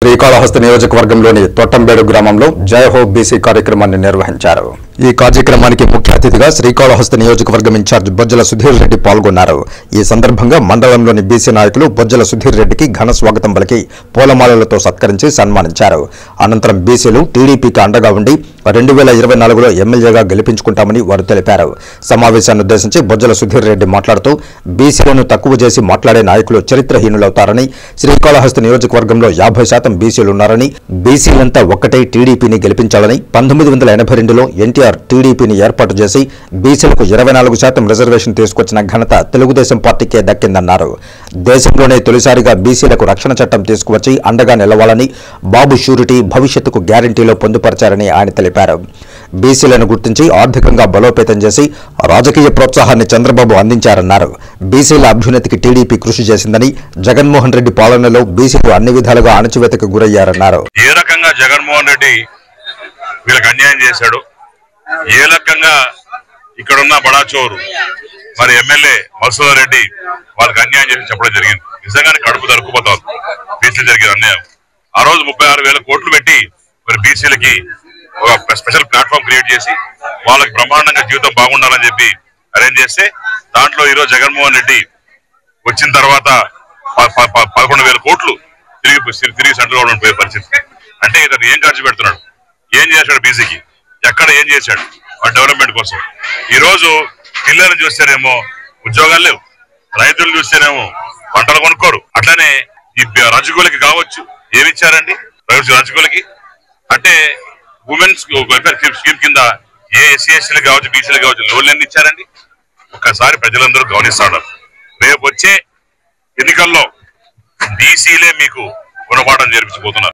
శ్రీకాళహస్తి నియోజకవర్గంలోని తొట్టంబేడు గ్రామంలో జయ హో బీసీ కార్యక్రమాన్ని నిర్వహించారు ఈ కార్యక్రమానికి ముఖ్య అతిథిగా శ్రీకాళహస్తి నియోజకవర్గం ఇన్ఛార్జ్ బొజ్జల సుధీర్ రెడ్డి పాల్గొన్నారు ఈ సందర్భంగా మండలంలోని బీసీ నాయకులు బొజ్జల సుధీర్ రెడ్డికి ఘన స్వాగతం పలికి పూలమాలలతో సత్కరించి సన్మానించారు అనంతరం బీసీలు టీడీపీకి అండగా ఉండి రెండు వేల ఇరవై నాలుగులో ఎమ్మెల్యేగా గెలిపించుకుంటామని వారు తెలిపారు సమావేశాన్ని ఉద్దేశించి బొజ్జల సుధీర్ రెడ్డి మాట్లాడుతూ బీసీలను తక్కువ చేసి మాట్లాడే నాయకులు చరిత్రహీనులవుతారని శ్రీకాళహస్తి నియోజకవర్గంలో యాభై శాతం బీసీలున్నారని బీసీలంతా ఒక్కటే టీడీపీని గెలిపించాలని పంతొమ్మిది వందల ఎనభై రెండులో ఎన్టీఆర్ టీడీపీని ఏర్పాటు చేసి బీసీలకు ఇరవై నాలుగు శాతం రిజర్వేషన్ తీసుకొచ్చిన ఘనత తెలుగుదేశం పార్టీకే దక్కిందన్నారు దేశంలోనే తొలిసారిగా బీసీలకు రక్షణ చట్టం తీసుకువచ్చి అండగా నిలవాలని బాబు షూరిటీ భవిష్యత్తుకు గ్యారంటీలో పొందుపరిచారని ఆయన తెలిపారు బీసీలను గుర్తించి ఆర్థికంగా బలోపేతం చేసి రాజకీయ ప్రోత్సాహాన్ని చంద్రబాబు అందించారన్నారు బీసీల అభ్యున్నతికి టీడీపీ కృషి చేసిందని జగన్మోహన్ రెడ్డి పాలనలో బీసీలు అన్ని విధాలుగా అణచివేతకు గురయ్యారన్నారు ఏ రకంగా జగన్మోహన్ రెడ్డి వీళ్ళకి అన్యాయం చేశాడు ఏ రకంగా ఇక్కడున్న బడాచోరు మరి ఎమ్మెల్యే మసూదర్ రెడ్డి వాళ్ళకి అన్యాయం చేసి చెప్పడం జరిగింది నిజంగానే కడుపు దొరుకుపోతాం బీసీలు జరిగిన అన్యాయం ఆ రోజు ముప్పై ఆరు వేల కోట్లు పెట్టి మరి బీసీలకి ఒక స్పెషల్ ప్లాట్ఫామ్ క్రియేట్ చేసి వాళ్ళకి బ్రహ్మాండంగా జీవితం బాగుండాలని చెప్పి అరేంజ్ చేస్తే దాంట్లో ఈరోజు జగన్మోహన్ రెడ్డి వచ్చిన తర్వాత ప- ప- ప- పదకొండు వేల కోట్లు తిరిగి తిరిగి సెంట్రల్ గవర్నమెంట్ పోయే పరిస్థితి అంటే ఇతను ఏం ఖర్చు పెడుతున్నాడు ఏం చేశాడు బీసీకి ఎక్కడ ఏం చేశాడు ఆ డెవలప్మెంట్ కోసం ఈ రోజు పిల్లల్ని చూస్తేనేమో ఉద్యోగాలు లేవు రైతులు చూస్తేనేమో పంటలు కొనుక్కోరు అట్లనే ఈ బ- రజకులకి కావచ్చు ఏమి ఇచ్చారండి ప్రైవేట్ రజకులకి అంటే ఉమెన్స్ వెల్ఫేర్ స్కీమ్ కింద ఏ ఎస్సీ ఎస్సీలు కావచ్చు బీసీలు కావచ్చు లోన్లు ఎన్ని ఇచ్చారండి ఒక్కసారి ప్రజలందరూ గమనిస్తాడు రేపు వచ్చే ఎన్నికల్లో బీసీలే మీకు గుణపాఠం చేర్పించబోతున్నారు